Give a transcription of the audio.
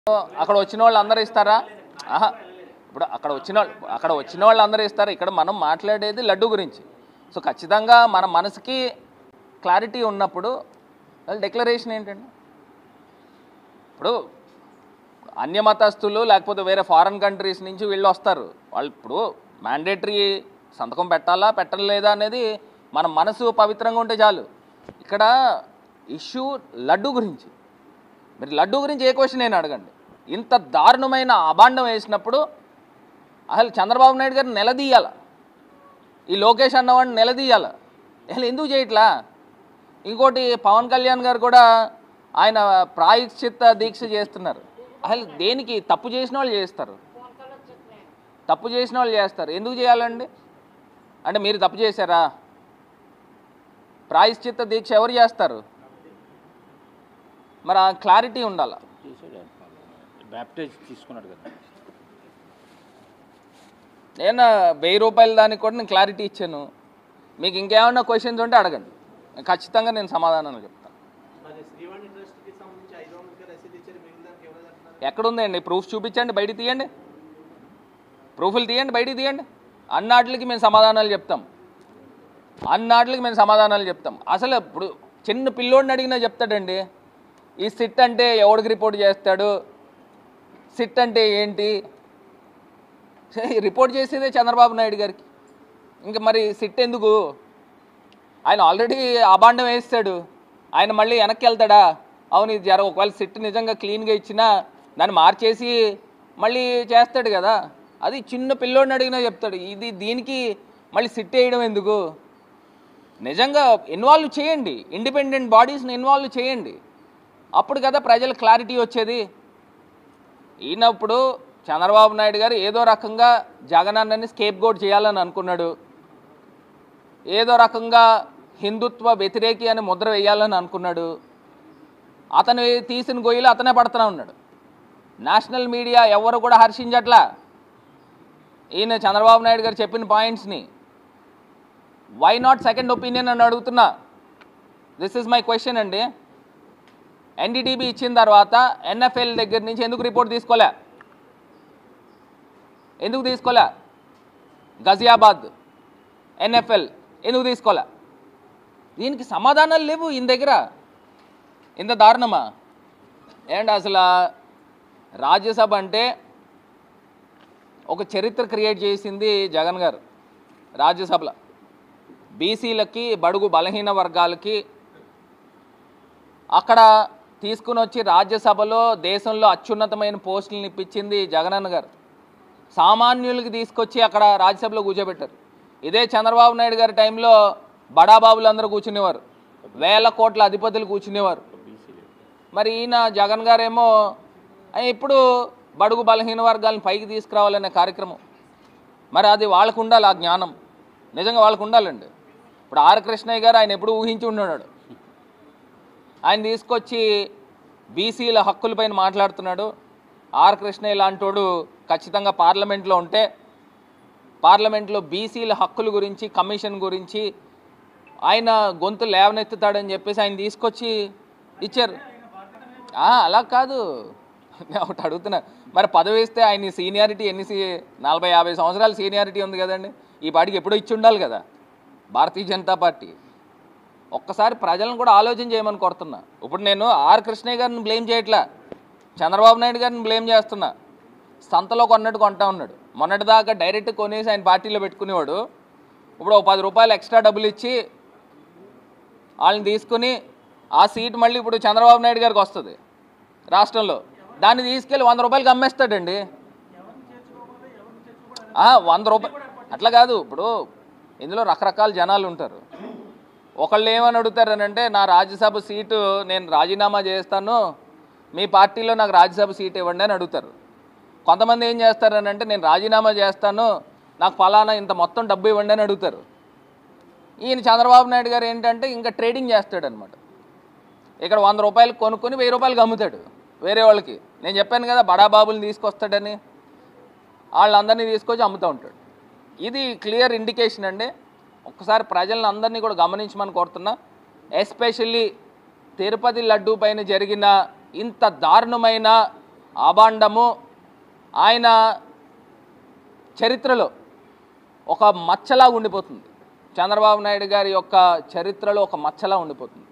అక్కడ వచ్చిన వాళ్ళు అందరూ ఇస్తారా ఆహా ఇప్పుడు అక్కడ వచ్చిన వాళ్ళు అక్కడ వచ్చిన వాళ్ళు అందరూ ఇస్తారు ఇక్కడ మనం మాట్లాడేది లడ్డు గురించి సో ఖచ్చితంగా మన మనసుకి క్లారిటీ ఉన్నప్పుడు డిక్లరేషన్ ఏంటండి ఇప్పుడు అన్యమతస్తులు లేకపోతే వేరే ఫారెన్ కంట్రీస్ నుంచి వీళ్ళు వస్తారు వాళ్ళు ఇప్పుడు మ్యాండేటరీ సంతకం పెట్టాలా పెట్టలేదా అనేది మన మనసు పవిత్రంగా ఉంటే చాలు ఇక్కడ ఇష్యూ లడ్డు గురించి మీరు లడ్డు గురించి ఏ క్వశ్చన్ అయినా అడగండి ఇంత దారుణమైన అభాండం వేసినప్పుడు అసలు చంద్రబాబు నాయుడు గారిని నిలదీయాల ఈ లోకేష్ అన్నవాడిని నిలదీయాల అసలు ఎందుకు చేయట్లా ఇంకోటి పవన్ కళ్యాణ్ గారు కూడా ఆయన ప్రాయశ్చిత్త దీక్ష చేస్తున్నారు అసలు దేనికి తప్పు చేసిన వాళ్ళు చేస్తారు తప్పు చేసిన వాళ్ళు చేస్తారు ఎందుకు చేయాలండి అంటే మీరు తప్పు చేశారా ప్రాయశ్చిత్త దీక్ష ఎవరు చేస్తారు మరి ఆ క్లారిటీ ఉండాలి చేసాడు బ్యాప్టైజ్ తీసుకున్నాడు కదా నేను వెయ్యి రూపాయల దానికి కూడా నేను క్లారిటీ ఇచ్చాను మీకు ఇంకేమైనా క్వశ్చన్స్ ఉంటే అడగండి ఖచ్చితంగా నేను సమాధానాలు చెప్తాను మరి శ్రీవాణి ట్రస్ట్కి సంబంధించి ఐదు వందలకి రసీదు ఇచ్చారు మిగిలిన దానికి ఎవరు అంటున్నారు ఎక్కడుందండి ప్రూఫ్ చూపించండి బయటికి తీయండి ప్రూఫ్లు తీయండి బయటికి తీయండి అన్నాటికి మేము సమాధానాలు చెప్తాం అన్నాటికి మేము సమాధానాలు చెప్తాం అసలు ఇప్పుడు చిన్న పిల్లోడిని అడిగినా చెప్తాడండి ఈ సిట్ అంటే ఎవడికి రిపోర్ట్ చేస్తాడు సిట్ అంటే ఏంటి రిపోర్ట్ చేసేదే చంద్రబాబు నాయుడు గారికి ఇంకా మరి సిట్ ఎందుకు ఆయన ఆల్రెడీ అబాండం వేస్తాడు ఆయన మళ్ళీ వెనక్కి వెళ్తాడా అవును ఇది జర ఒకవేళ సిట్ నిజంగా క్లీన్గా ఇచ్చినా దాన్ని మార్చేసి మళ్ళీ చేస్తాడు కదా అది చిన్న పిల్లోడిని అడిగినా చెప్తాడు ఇది దీనికి మళ్ళీ సిట్ వేయడం ఎందుకు నిజంగా ఇన్వాల్వ్ చేయండి ఇండిపెండెంట్ బాడీస్ని ఇన్వాల్వ్ చేయండి అప్పుడు కదా ప్రజల క్లారిటీ వచ్చేది ఈయనప్పుడు చంద్రబాబు నాయుడు గారు ఏదో రకంగా జగనన్నని స్కేప్ గోడ్ చేయాలని అనుకున్నాడు ఏదో రకంగా హిందుత్వ వ్యతిరేకి అని ముద్ర వేయాలని అనుకున్నాడు అతను తీసిన గొయ్యిలు అతనే పడుతూనే ఉన్నాడు నేషనల్ మీడియా ఎవరు కూడా హర్షించట్లా ఈయన చంద్రబాబు నాయుడు గారు చెప్పిన పాయింట్స్ని వై నాట్ సెకండ్ ఒపీనియన్ అని అడుగుతున్నా దిస్ ఇస్ మై క్వశ్చన్ అండి ఎన్డీటీబీ ఇచ్చిన తర్వాత ఎన్ఎఫ్ఎల్ దగ్గర నుంచి ఎందుకు రిపోర్ట్ తీసుకోలే ఎందుకు తీసుకోలే గజియాబాద్ ఎన్ఎఫ్ఎల్ ఎందుకు తీసుకోలే దీనికి సమాధానాలు లేవు ఈయన దగ్గర ఇంత దారుణమా ఏంటి అసలు రాజ్యసభ అంటే ఒక చరిత్ర క్రియేట్ చేసింది జగన్ గారు రాజ్యసభలో బీసీలకి బడుగు బలహీన వర్గాలకి అక్కడ తీసుకుని వచ్చి రాజ్యసభలో దేశంలో అత్యున్నతమైన పోస్టులను ఇప్పించింది జగనన్న గారు సామాన్యులకి తీసుకొచ్చి అక్కడ రాజ్యసభలో కూర్చోబెట్టారు ఇదే చంద్రబాబు నాయుడు గారి టైంలో బడాబాబులు అందరూ కూర్చునేవారు వేల కోట్ల అధిపతులు కూర్చునేవారు మరి ఈయన జగన్ గారేమో "ఆ, ఇప్పుడు బడుగు బలహీన వర్గాలను పైకి తీసుకురావాలనే కార్యక్రమం మరి అది వాళ్ళకు ఉండాలి ఆ జ్ఞానం నిజంగా వాళ్ళకు ఉండాలండి ఇప్పుడు ఆర్ కృష్ణయ్య గారు ఆయన ఎప్పుడు ఊహించి ఉన్నాడు ఆయన తీసుకొచ్చి బీసీల హక్కులపైన మాట్లాడుతున్నాడు ఆర్ కృష్ణయ్య లాంటోడు ఖచ్చితంగా పార్లమెంట్లో ఉంటే పార్లమెంట్లో బీసీల హక్కుల గురించి కమిషన్ గురించి ఆయన గొంతు లేవనెత్తుతాడని చెప్పేసి ఆయన తీసుకొచ్చి ఇచ్చారు ఆ, అలా కాదు నేను ఒకటి అడుగుతున్నా మరి పదవి ఇస్తే ఆయన సీనియారిటీ ఎన్ని సీ నలభై యాభై సంవత్సరాల సీనియారిటీ ఉంది కదండి ఈ పాటికి ఎప్పుడో ఇచ్చి ఉండాలి కదా భారతీయ జనతా పార్టీ ఒక్కసారి ప్రజలను కూడా ఆలోచన చేయమని కోరుతున్నా ఇప్పుడు నేను ఆర్ కృష్ణయ్య గారిని బ్లేమ్ చేయట్లా చంద్రబాబు నాయుడు గారిని బ్లేమ్ చేస్తున్నా సంతలో కొన్నట్టు కొంటా ఉన్నాడు మొన్నటిదాకా డైరెక్ట్ కొనేసి ఆయన పార్టీలో పెట్టుకునేవాడు ఇప్పుడు ఒక పది రూపాయలు ఎక్స్ట్రా డబ్బులు ఇచ్చి వాళ్ళని తీసుకుని ఆ సీట్ మళ్ళీ ఇప్పుడు చంద్రబాబు నాయుడు గారికి వస్తుంది రాష్ట్రంలో దాన్ని తీసుకెళ్ళి వంద రూపాయలకి అమ్మేస్తాడండి ఆ, వంద రూపాయలు అట్లా కాదు ఇప్పుడు ఇందులో రకరకాల జనాలు ఉంటారు ఒకళ్ళు ఏమని అడుగుతారనంటే నా రాజ్యసభ సీటు నేను రాజీనామా చేస్తాను మీ పార్టీలో నాకు రాజ్యసభ సీట్ ఇవ్వండి అని అడుగుతారు కొంతమంది ఏం చేస్తారనంటే నేను రాజీనామా చేస్తాను నాకు ఫలానా ఇంత మొత్తం డబ్బు ఇవ్వండి అని అడుగుతారు ఈయన చంద్రబాబు నాయుడు గారు ఏంటంటే ఇంకా ట్రేడింగ్ చేస్తాడు అనమాట ఇక్కడ వంద రూపాయలు కొనుక్కొని వెయ్యి రూపాయలకి అమ్ముతాడు వేరే వాళ్ళకి నేను చెప్పాను కదా బడా బాబుని తీసుకొస్తాడని వాళ్ళందరినీ తీసుకొచ్చి అమ్ముతూ ఉంటాడు ఇది క్లియర్ ఇండికేషన్ అండి ఒక్కసారి ప్రజలను అందరినీ కూడా గమనించమని కోరుతున్నా ఎస్పెషల్లీ తిరుపతి లడ్డూ పైన జరిగిన ఇంత దారుణమైన ఆబాండము ఆయన చరిత్రలో ఒక మచ్చలా ఉండిపోతుంది చంద్రబాబు నాయుడు గారి యొక్క చరిత్రలో ఒక మచ్చలా ఉండిపోతుంది